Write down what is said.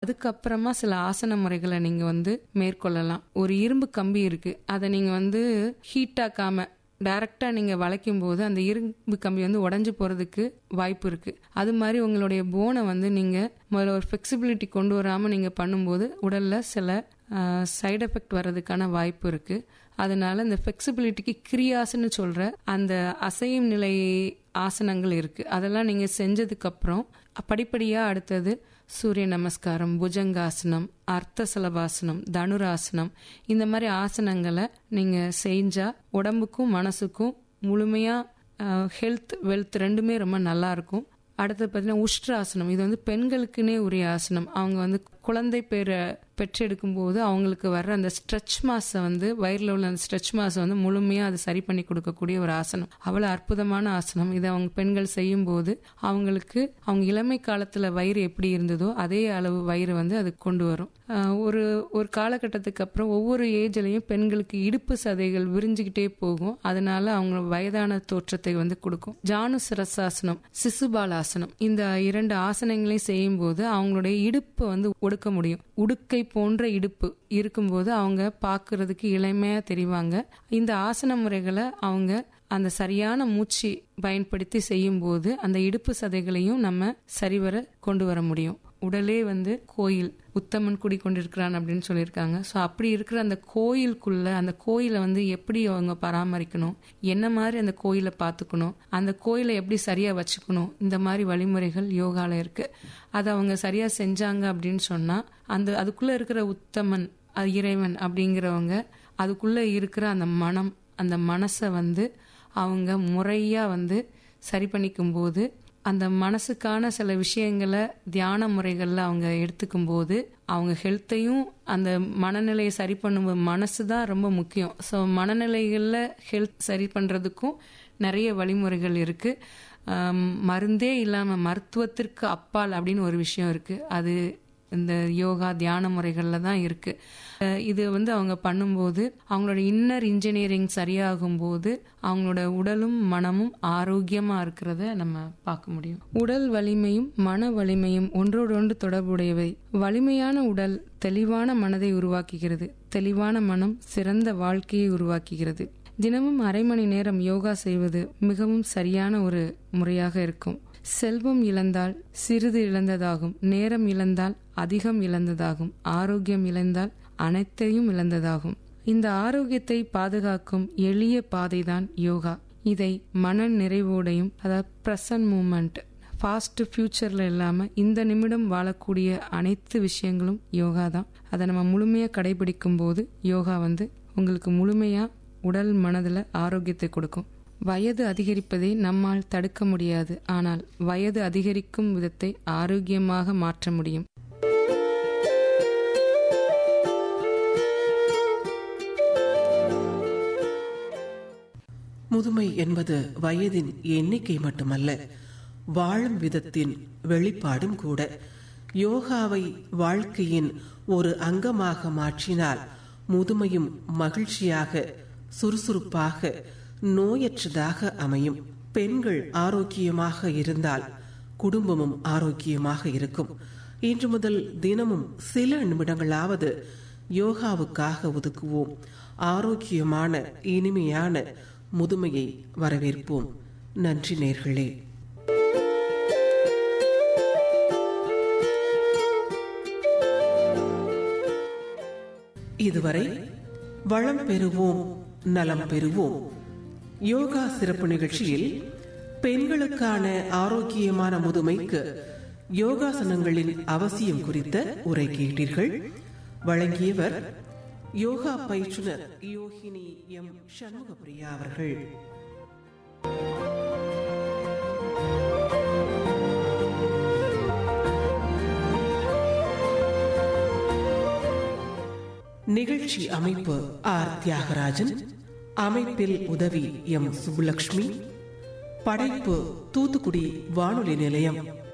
அதுக்கப்புறமா சில ஆசன முறைகளை நீங்க வந்து மேற்கொள்ளலாம் ஒரு இரும்பு கம்பி இருக்கு அதை நீங்க வந்து ஹீட் ஆக்காம டைரக்டா நீங்க வளைக்கும் போது அந்த இரும்பு கம்பி வந்து உடஞ்சு போறதுக்கு வாய்ப்பு இருக்கு அது மாதிரி உங்களுடைய போனை வந்து நீங்க முதல்ல ஒரு ஃபிளெக்சிபிலிட்டி கொண்டு வராம நீங்க பண்ணும்போது உடல்ல சில சைடு எஃபெக்ட் வர்றதுக்கான வாய்ப்பு இருக்கு அதனால இந்த ஃபிளெக்சிபிலிட்டிக்கு கிரியாசன்னு சொல்ற அந்த அசையும் நிலை ஆசனங்கள் இருக்கு அதெல்லாம் நீங்க செஞ்சதுக்கு அப்புறம் படிப்படியா அடுத்தது சூரிய நமஸ்காரம் புஜங்காசனம் அர்த்த சலபாசனம் தனுராசனம் இந்த மாதிரி ஆசனங்களை நீங்க செஞ்சா உடம்புக்கும் மனசுக்கும் முழுமையா ஹெல்த் வெல்த் ரெண்டுமே ரொம்ப நல்லா இருக்கும் அடுத்து பார்த்தீங்கன்னா உஷ்ட்ராசனம் இது வந்து பெண்களுக்குன்னே உரிய ஆசனம் அவங்க வந்து குழந்தை பேரை பெற்றெடுக்கும் போது அவங்களுக்கு வர்ற அந்த ஸ்ட்ரெச் மாஸை வந்து வயிறில் உள்ள அந்த ஸ்ட்ரெச் மாஸை வந்து முழுமையாக அது சரி பண்ணி கொடுக்கக்கூடிய ஒரு ஆசனம் அவ்வளோ அற்புதமான ஆசனம் இதை அவங்க பெண்கள் செய்யும் போது அவங்களுக்கு அவங்க இளமை காலத்தில் வயிறு எப்படி இருந்ததோ அதே அளவு வயிறு வந்து அது கொண்டு வரும் ஒரு ஒரு காலகட்டத்துக்கு அப்புறம் ஒவ்வொரு ஏஜ்லையும் பெண்களுக்கு இடுப்பு சதைகள் விரிஞ்சுக்கிட்டே போகும் அதனால அவங்க வயதான தோற்றத்தை வந்து கொடுக்கும் ஜானு சிரசாசனம் சிசுபாலாசனம் இந்த இரண்டு ஆசனங்களையும் செய்யும் போது அவங்களுடைய இடுப்பு வந்து ஒடுக்க முடியும் உடுக்கை போன்ற இடுப்பு இருக்கும்போது அவங்க பார்க்கறதுக்கு இளமையா தெரிவாங்க இந்த ஆசன முறைகளை அவங்க அந்த சரியான மூச்சு பயன்படுத்தி செய்யும் போது அந்த இடுப்பு சதைகளையும் நம்ம சரிவர கொண்டு வர முடியும் உடலே வந்து கோயில் உத்தமன் குடிக்கொண்டிருக்கிறான் அப்படின்னு சொல்லியிருக்காங்க ஸோ அப்படி இருக்கிற அந்த கோயிலுக்குள்ள அந்த கோயிலை வந்து எப்படி அவங்க பராமரிக்கணும் என்ன மாதிரி அந்த கோயிலை பார்த்துக்கணும் அந்த கோயிலை எப்படி சரியா வச்சுக்கணும் இந்த மாதிரி வழிமுறைகள் யோகால இருக்கு அதை அவங்க சரியா செஞ்சாங்க அப்படின்னு சொன்னா அந்த அதுக்குள்ள இருக்கிற உத்தமன் இறைவன் அப்படிங்கிறவங்க அதுக்குள்ள இருக்கிற அந்த மனம் அந்த மனசை வந்து அவங்க முறையா வந்து சரி பண்ணிக்கும் போது அந்த மனசுக்கான சில விஷயங்களை தியான முறைகளில் அவங்க எடுத்துக்கும் போது அவங்க ஹெல்த்தையும் அந்த மனநிலையை சரி பண்ணும்போது மனசு தான் ரொம்ப முக்கியம் ஸோ மனநிலைகளில் ஹெல்த் சரி பண்ணுறதுக்கும் நிறைய வழிமுறைகள் இருக்கு மருந்தே இல்லாமல் மருத்துவத்திற்கு அப்பால் அப்படின்னு ஒரு விஷயம் இருக்கு அது இந்த யோகா தியான முறைகளில் தான் இருக்கு இது வந்து அவங்க பண்ணும்போது அவங்களோட இன்னர் இன்ஜினியரிங் சரியாகும் போது அவங்களோட உடலும் மனமும் ஆரோக்கியமா இருக்கிறத நம்ம பார்க்க முடியும் உடல் வலிமையும் மன வலிமையும் ஒன்றோடொன்று தொடர்புடையவை வலிமையான உடல் தெளிவான மனதை உருவாக்குகிறது தெளிவான மனம் சிறந்த வாழ்க்கையை உருவாக்குகிறது தினமும் அரை மணி நேரம் யோகா செய்வது மிகவும் சரியான ஒரு முறையாக இருக்கும் செல்வம் இழந்தால் சிறிது இழந்ததாகும் நேரம் இழந்தால் அதிகம் இழந்ததாகும் ஆரோக்கியம் இழந்தால் அனைத்தையும் இழந்ததாகும் இந்த ஆரோக்கியத்தை பாதுகாக்கும் எளிய பாதைதான் யோகா இதை மன நிறைவோடையும் அதாவது ப்ரெசன்ட் மூமெண்ட் ஃபாஸ்ட் ஃபியூச்சர்ல இல்லாம இந்த நிமிடம் வாழக்கூடிய அனைத்து விஷயங்களும் யோகா தான் அதை நம்ம முழுமையா கடைபிடிக்கும் போது யோகா வந்து உங்களுக்கு முழுமையா உடல் மனதுல ஆரோக்கியத்தை கொடுக்கும் வயது அதிகரிப்பதை நம்மால் தடுக்க முடியாது ஆனால் வயது அதிகரிக்கும் விதத்தை ஆரோக்கியமாக மாற்ற முடியும் முதுமை என்பது வயதின் எண்ணிக்கை மட்டுமல்ல வாழும் விதத்தின் வெளிப்பாடும் கூட யோகாவை வாழ்க்கையின் ஒரு அங்கமாக மாற்றினால் முதுமையும் மகிழ்ச்சியாக சுறுசுறுப்பாக நோயற்றதாக அமையும் பெண்கள் ஆரோக்கியமாக இருந்தால் குடும்பமும் ஆரோக்கியமாக இருக்கும் இன்று முதல் தினமும் சில நிமிடங்களாவது யோகாவுக்காக ஒதுக்குவோம் ஆரோக்கியமான இனிமையான முதுமையை வரவேற்போம் நன்றி நேர்களே இதுவரை வளம் பெறுவோம் நலம் பெறுவோம் யோகா சிறப்பு நிகழ்ச்சியில் பெண்களுக்கான ஆரோக்கியமான முதுமைக்கு யோகாசனங்களின் அவசியம் குறித்த உரை கேட்டீர்கள் வழங்கியவர் யோகா பயிற்றுனர் யோகினி எம் சண்முகப்பிரியா அவர்கள் நிகழ்ச்சி அமைப்பு ஆர் தியாகராஜன் அமைப்பில் உதவி எம் சுப்புலட்சுமி படைப்பு தூத்துக்குடி வானொலி நிலையம்